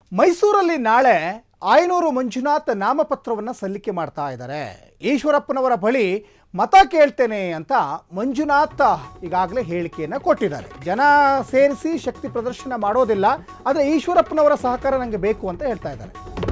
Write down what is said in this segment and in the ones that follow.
ಮೈಸೂರಲ್ಲಿ ನಾಳೆ ಆಯನೂರು ಮಂಜುನಾಥ್ ನಾಮಪತ್ರವನ್ನು ಸಲ್ಲಿಕೆ ಮಾಡ್ತಾ ಇದ್ದಾರೆ ಈಶ್ವರಪ್ಪನವರ ಬಳಿ ಮತ ಕೇಳ್ತೇನೆ ಅಂತ ಮಂಜುನಾಥ್ ಈಗಾಗಲೇ ಹೇಳಿಕೆಯನ್ನು ಕೊಟ್ಟಿದ್ದಾರೆ ಜನ ಸೇರಿಸಿ ಶಕ್ತಿ ಪ್ರದರ್ಶನ ಮಾಡೋದಿಲ್ಲ ಆದರೆ ಈಶ್ವರಪ್ಪನವರ ಸಹಕಾರ ನನಗೆ ಬೇಕು ಅಂತ ಹೇಳ್ತಾ ಇದ್ದಾರೆ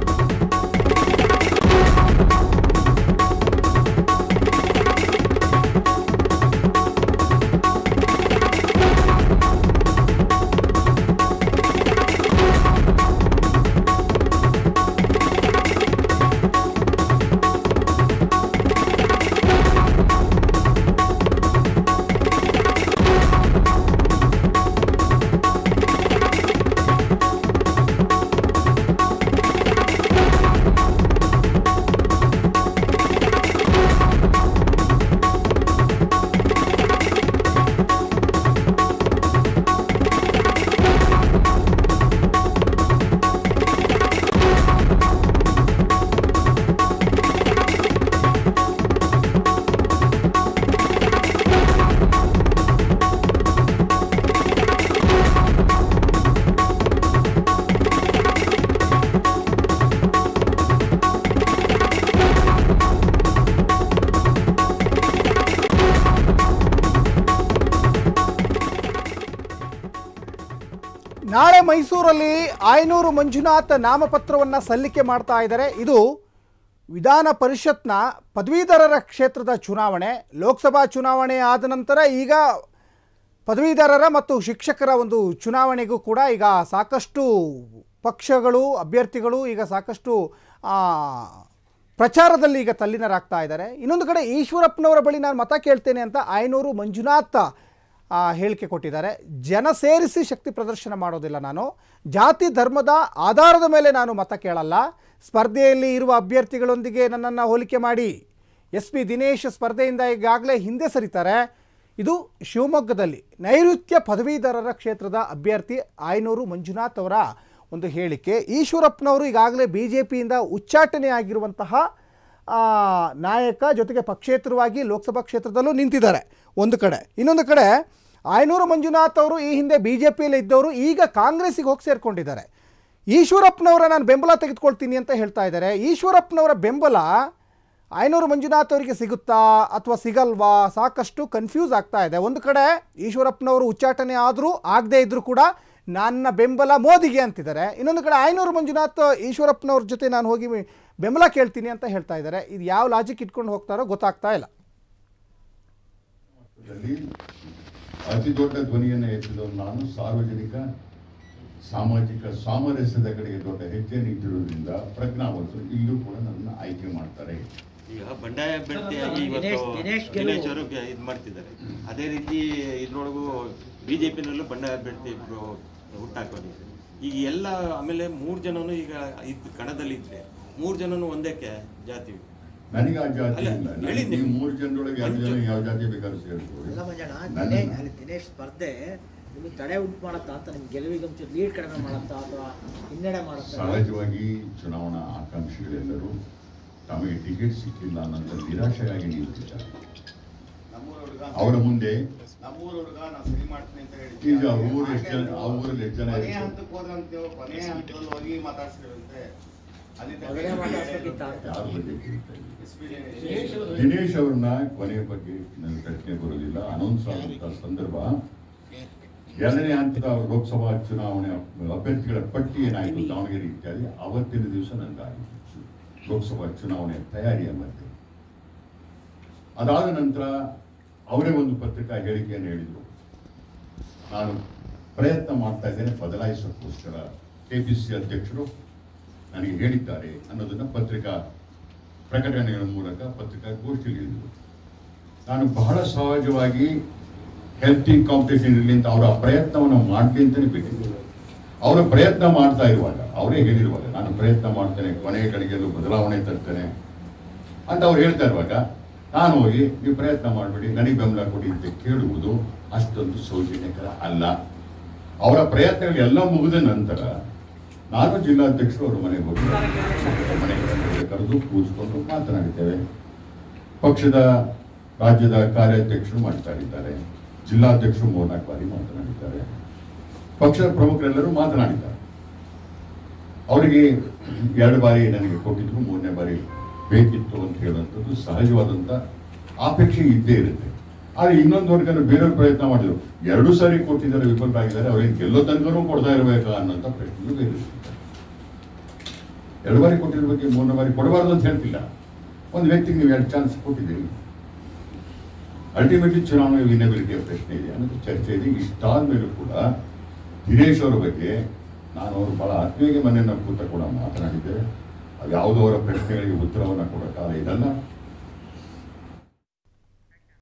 ನಾಳೆ ಮೈಸೂರಲ್ಲಿ ಆಯನೂರು ಮಂಜುನಾಥ್ ನಾಮಪತ್ರವನ್ನು ಸಲ್ಲಿಕೆ ಮಾಡ್ತಾ ಇದ್ದಾರೆ ಇದು ವಿಧಾನ ಪರಿಷತ್ನ ಪದವೀಧರರ ಕ್ಷೇತ್ರದ ಚುನಾವಣೆ ಲೋಕಸಭಾ ಚುನಾವಣೆ ಆದ ನಂತರ ಈಗ ಪದವೀಧರರ ಮತ್ತು ಶಿಕ್ಷಕರ ಒಂದು ಚುನಾವಣೆಗೂ ಕೂಡ ಈಗ ಸಾಕಷ್ಟು ಪಕ್ಷಗಳು ಅಭ್ಯರ್ಥಿಗಳು ಈಗ ಸಾಕಷ್ಟು ಆ, ಪ್ರಚಾರದಲ್ಲಿ ಈಗ ತಲ್ಲೀನರಾಗ್ತಾ ಇದ್ದಾರೆ ಇನ್ನೊಂದು ಕಡೆ ಈಶ್ವರಪ್ಪನವರ ಬಳಿ ನಾನು ಮತ ಕೇಳ್ತೇನೆ ಅಂತ ಆಯನೂರು ಮಂಜುನಾಥ್ ಆ, ಹೇಳಿಕೆ ಕೊಟ್ಟಿದ್ದಾರೆ ಜನ ಸೇರಿಸಿ ಶಕ್ತಿ ಪ್ರದರ್ಶನ ಮಾಡೋದಿಲ್ಲ ನಾನು ಜಾತಿ ಧರ್ಮದ ಆಧಾರದ ಮೇಲೆ ನಾನು ಮತ ಕೇಳಲ್ಲ ಸ್ಪರ್ಧೆಯಲ್ಲಿ ಇರುವ ಅಭ್ಯರ್ಥಿಗಳೊಂದಿಗೆ ನನ್ನನ್ನು ಹೋಲಿಕೆ ಮಾಡಿ ಎಸ್ ಪಿ ದಿನೇಶ್ ಸ್ಪರ್ಧೆಯಿಂದ ಈಗಾಗಲೇ ಹಿಂದೆ ಸರಿತಾರೆ ಇದು ಶಿವಮೊಗ್ಗದಲ್ಲಿ ನೈಋತ್ಯ ಪದವೀಧರರ ಕ್ಷೇತ್ರದ ಅಭ್ಯರ್ಥಿ ಆಯನೂರು ಮಂಜುನಾಥ್ ಅವರ ಒಂದು ಹೇಳಿಕೆ ಈಶ್ವರಪ್ಪನವರು ಈಗಾಗಲೇ ಬಿ ಜೆ ಪಿಯಿಂದ ಉಚ್ಚಾಟನೆ ಆಗಿರುವಂತಹ ಆ, ನಾಯಕ ಜೊತೆಗೆ ಪಕ್ಷೇತರವಾಗಿ ಲೋಕಸಭಾ ಕ್ಷೇತ್ರದಲ್ಲೂ ನಿಂತಿದ್ದಾರೆ ಒಂದು ಕಡೆ ಇನ್ನೊಂದು ಕಡೆ ಆಯನೂರು ಮಂಜುನಾಥ್ ಅವರು ಈ ಹಿಂದೆ ಬಿ ಜೆ ಪಿಯಲ್ಲಿ ಇದ್ದವರು ಈಗ ಕಾಂಗ್ರೆಸ್ಸಿಗೆ ಹೋಗಿ ಸೇರ್ಕೊಂಡಿದ್ದಾರೆ ಈಶ್ವರಪ್ಪನವರ ನಾನು ಬೆಂಬಲ ತೆಗೆದುಕೊಳ್ತೀನಿ ಅಂತ ಹೇಳ್ತಾ ಇದ್ದಾರೆ ಈಶ್ವರಪ್ಪನವರ ಬೆಂಬಲ ಆಯನೂರು ಮಂಜುನಾಥ್ ಅವರಿಗೆ ಸಿಗುತ್ತಾ ಅಥವಾ ಸಿಗಲ್ವಾ ಸಾಕಷ್ಟು ಕನ್ಫ್ಯೂಸ್ ಆಗ್ತಾ ಇದೆ ಒಂದು ಕಡೆ ಈಶ್ವರಪ್ಪನವರು ಉಚ್ಚಾಟನೆ ಆದರೂ ಆಗದೇ ಇದ್ದರೂ ಕೂಡ ನನ್ನ ಬೆಂಬಲ ಮೋದಿಗೆ ಅಂತಿದ್ದಾರೆ ಇನ್ನೊಂದು ಕಡೆ ಆಯನೂರು ಮಂಜುನಾಥ್ ಈಶ್ವರಪ್ಪನವ್ರ ಜೊತೆ ನಾನು ಹೋಗಿ ಬೆಂಬಲ ಕೇಳ್ತೀನಿ ಅಂತ ಹೇಳ್ತಾ ಇದ್ದಾರೆ ಇದು ಯಾವ ಲಾಜಿಕ್ ಇಟ್ಕೊಂಡು ಹೋಗ್ತಾರೋ ಗೊತ್ತಾಗ್ತಾ ಇಲ್ಲ ದಲ್ಲಿ ಅತಿ ದೊಡ್ಡ ಧ್ವನಿಯನ್ನು ಎತ್ತಿದವರು ನಾನು ಸಾರ್ವಜನಿಕ ಸಾಮಾಜಿಕ ಸಾಮರಸ್ಯದ ಕಡೆಗೆ ದೊಡ್ಡ ಹೆಜ್ಜೆಯನ್ನು ಇಟ್ಟಿರುವುದರಿಂದ ಪ್ರಜ್ಞಾವಂತರು ಇಲ್ಲೂ ಕೂಡ ನನ್ನ ಆಯ್ಕೆ ಮಾಡ್ತಾರೆ ಈಗ ಬಂಡಾಯ ಅಭ್ಯರ್ಥಿಯಾಗಿ ಇವತ್ತು ದಿನೇಶ್- ದಿನೇಶ್ ಗೆಲುವು. ದಿನೇಶ್ ಅವರು ಇದು ಮಾಡ್ತಿದ್ದಾರೆ ಅದೇ ರೀತಿ ಇದ್ರೊಳಗೂ ಬಿಜೆಪಿನಲ್ಲೂ ಬಂಡಾಯ ಅಭ್ಯರ್ಥಿ ಇಬ್ರು ಹುಟ್ಟಾಕೋದು ಈಗ ಎಲ್ಲ ಆಮೇಲೆ ಮೂರ್ ಜನನು ಈಗ ಇದ್ ಕಣದಲ್ಲಿ ಇದ್ರೆ ಮೂರ್ ಜನನು ಒಂದಕ್ಕೆ ಜಾತಿ ನನಗೆ ಆ ಜಾತಿ ಅಲ್ಲ, ಇಲ್ಲ ನನಗೆ ಹೇಳಿದ್ದೆ. ಈ ಮೂರು ಜನರೊಳಗೆ ಎರಡು ಜನ ಯಾವ ಜಾತಿ ಬೇಕಾದ್ರೂ ಸೇರ್ಕೊಳ್ಳಿ ಅಲ್ಲ ಮಂಜಣ್ಣ ನನ್ನ- ದಿನೇಶ್ ಅಲ್ಲಿ ದಿನೇಶ್ ಸ್ಪರ್ಧೆ ನಿಮಗೆ ತಡೆ ಉಂಟು ಮಾಡತ್ತಾ ಅಂತ ನಿಮ್ಗೆ ಗೆಲುವಿಗೆ ಒಂಚೂರು ಲೀಡ್ ಕಡಿಮೆ ಮಾಡತ್ತಾ ಅಥವಾ ಹಿನ್ನಡೆ ಮಾಡತ್ತಾ ಸಹಜವಾಗಿ ಚುನಾವಣಾ ಆಕಾಂಕ್ಷಿಗಳೆಲ್ಲರೂ ತಮಗೆ ಟಿಕೆಟ್ ಸಿಕ್ಕಿಲ್ಲ ಅನ್ನೋ ನಿರಾಶೆಯಾಗಿ ನಿಂತಿದ್ದಾರೆ ಅವರ ಮುಂದೆ ನಮ್ಮೂರ ಹುಡುಗ ನಾವು ಸರಿ ಮಾಡ್ತೀನಿ ಅಂತ ಹೇಳಿ ಈಗ ಅವ್ರ ಊರು ಎಷ್ಟು ಜನ ಆ ಊರಲ್ಲಿ ಎಷ್ಟು ಜನ ಕೊನೆಯ ಇರ್ತಾರೆ? ಹಂತಕ್ಕೆ ಹೋದ್ರಂತೆ ಕೊನೆಯ ಹಂತದಲ್ಲಿ ಹೋಗಿ ಮಾತಾಡ್ಸಿರಂತೆ ಅಲ್ಲಿ ಮೊದಲೇ ಮಾತಾಡ್ಸ್ಬೇಕಿತ್ತ ಅಂತ. ಯಾರ ಬಗ್ಗೆ ಕೇಳ್ತಾ ಇದ್ದೀವಿ? ಎಸ್ ಪಿ ದಿನೇಶ್ ದಿನೇಶ್ ಅವ್ರನ್ನ ಕೊನೆಯ ಬಗ್ಗೆ ನನ್ನ ಪ್ರಶ್ನೆ ಬರೋದಿಲ್ಲ ಅನೌನ್ಸ್ ಆದಂತ ಸಂದರ್ಭ ಎರಡನೇ ಹಂತದ ಲೋಕಸಭಾ ಚುನಾವಣೆ ಅಭ್ಯರ್ಥಿಗಳ ಪಟ್ಟಿ ಏನಾಯಿತು ದಾವಣಗೆರೆ ಇತ್ಯಾದಿ ಅವತ್ತಿನ ದಿವಸ ನನಗಾಗಿತ್ತು ಲೋಕಸಭಾ ಚುನಾವಣೆ ತಯಾರಿಯ ಮಧ್ಯೆ ಅದಾದ ನಂತರ ಅವರೇ ಒಂದು ಪತ್ರಿಕಾ ಹೇಳಿಕೆಯನ್ನು ಹೇಳಿದರು ನಾನು ಪ್ರಯತ್ನ ಮಾಡ್ತಾ ಇದ್ದೇನೆ ಬದಲಾಯಿಸೋಕ್ಕೋಸ್ಕರ ಕೆಪಿಸಿ ಅಧ್ಯಕ್ಷರು ನನಗೆ ಹೇಳಿದ್ದಾರೆ ಅನ್ನೋದನ್ನ ಪತ್ರಿಕಾ ಪ್ರಕಟಣೆಗಳ ಮೂಲಕ ಪತ್ರಿಕಾಗೋಷ್ಠಿಯಲ್ಲಿ ಹೇಳಿದರು ನಾನು ಬಹಳ ಸಹಜವಾಗಿ ಹೆಲ್ತಿಂಗ್ ಕಾಂಪಿಟೇಷನ್ ಇರಲಿ ಅಂತ ಅವರ ಪ್ರಯತ್ನವನ್ನು ಮಾಡಲಿ ಅಂತಲೇ ಬೇಕಿತ್ತು ಅವರು ಪ್ರಯತ್ನ ಮಾಡ್ತಾ ಇರುವಾಗ ಅವರೇ ಹೇಳಿರುವಾಗ ನಾನು ಪ್ರಯತ್ನ ಮಾಡ್ತೇನೆ ಕೊನೆಯ ಕಡೆಗೆಲ್ಲೂ ಬದಲಾವಣೆ ತರ್ತೇನೆ ಅಂತ ಅವ್ರು ಹೇಳ್ತಾ ಇರುವಾಗ ನಾನು ಹೋಗಿ ನೀವು ಪ್ರಯತ್ನ ಮಾಡಬೇಡಿ ನನಗೆ ಬೆಂಬಲ ಕೊಡಿ ಅಂತ ಕೇಳುವುದು ಅಷ್ಟೊಂದು ಸೌಜನ್ಯಕರ ಅಲ್ಲ ಅವರ ಪ್ರಯತ್ನಗಳು ಎಲ್ಲ ಮುಗಿದ ನಂತರ ನಾನು ಜಿಲ್ಲಾಧ್ಯಕ್ಷರು ಅವ್ರ ಮನೆಗೆ ಹೋಗಿ ಮನೆಗೆ ಕರೆದು ಕೂರಿಸ್ಕೊಂಡು ಮಾತನಾಡಿದ್ದೇವೆ ಪಕ್ಷದ ರಾಜ್ಯದ ಕಾರ್ಯಾಧ್ಯಕ್ಷರು ಮಾತನಾಡಿದ್ದಾರೆ ಜಿಲ್ಲಾಧ್ಯಕ್ಷರು ಮೂರ್ನಾಲ್ಕು ಬಾರಿ ಮಾತನಾಡಿದ್ದಾರೆ ಪಕ್ಷದ ಪ್ರಮುಖರೆಲ್ಲರೂ ಮಾತನಾಡಿದ್ದಾರೆ ಅವರಿಗೆ ಎರಡು ಬಾರಿ ನನಗೆ ಕೊಟ್ಟಿದ್ರು ಮೂರನೇ ಬಾರಿ ಬೇಕಿತ್ತು ಅಂತ ಹೇಳುವಂಥದ್ದು ಸಹಜವಾದಂಥ ಅಪೇಕ್ಷೆ ಇದ್ದೇ ಇರುತ್ತೆ ಆದರೆ ಇನ್ನೊಂದು ವರ್ಗನ ಬೇರೆಯವ್ರು ಪ್ರಯತ್ನ ಮಾಡಿದ್ರು ಎರಡು ಸಾರಿ ಕೊಟ್ಟಿದ್ದಾರೆ ವಿಫಲರಾಗಿದ್ದಾರೆ ಅವ್ರಿಗೆ ಗೆಲ್ಲೋ ತನಕನೂ ಕೊಡ್ತಾ ಇರಬೇಕಾ ಅನ್ನೋಂಥ ಪ್ರಶ್ನೆ ಬೇರೆ ಇರುತ್ತೆ. ಎರಡು ಬಾರಿ ಕೊಟ್ಟಿರೋ ಬಗ್ಗೆ ಮೂರನೇ ಬಾರಿ ಕೊಡಬಾರ್ದು ಅಂತ ಹೇಳ್ತಿಲ್ಲ ಒಂದು ವ್ಯಕ್ತಿಗೆ ನೀವು ಎರಡು ಚಾನ್ಸ್ ಕೊಟ್ಟಿದ್ದೀರಿ ಅಲ್ಟಿಮೇಟ್ಲಿ ಚುನಾವಣೆ ವಿನಬಿಲಿಟಿಯ ಪ್ರಶ್ನೆ ಇದೆ ಅನ್ನೋದು ಚರ್ಚೆ ಇದೆ ಇಷ್ಟಾದ ಮೇಲೂ ಕೂಡ ದಿನೇಶ್ ಅವರ ಬಗ್ಗೆ ನಾನು ಅವರು ಬಹಳ ಆತ್ಮೀಯಗೆ ಮನೆಯನ್ನು ಕೂತ ಕೂಡ ಮಾತನಾಡಿದ್ದೆ ಅದು ಯಾವುದೋ ಅವರ ಪ್ರಶ್ನೆಗಳಿಗೆ ಉತ್ತರವನ್ನು ಕೊಡೋ ಕಾಲ ಇದಲ್ಲ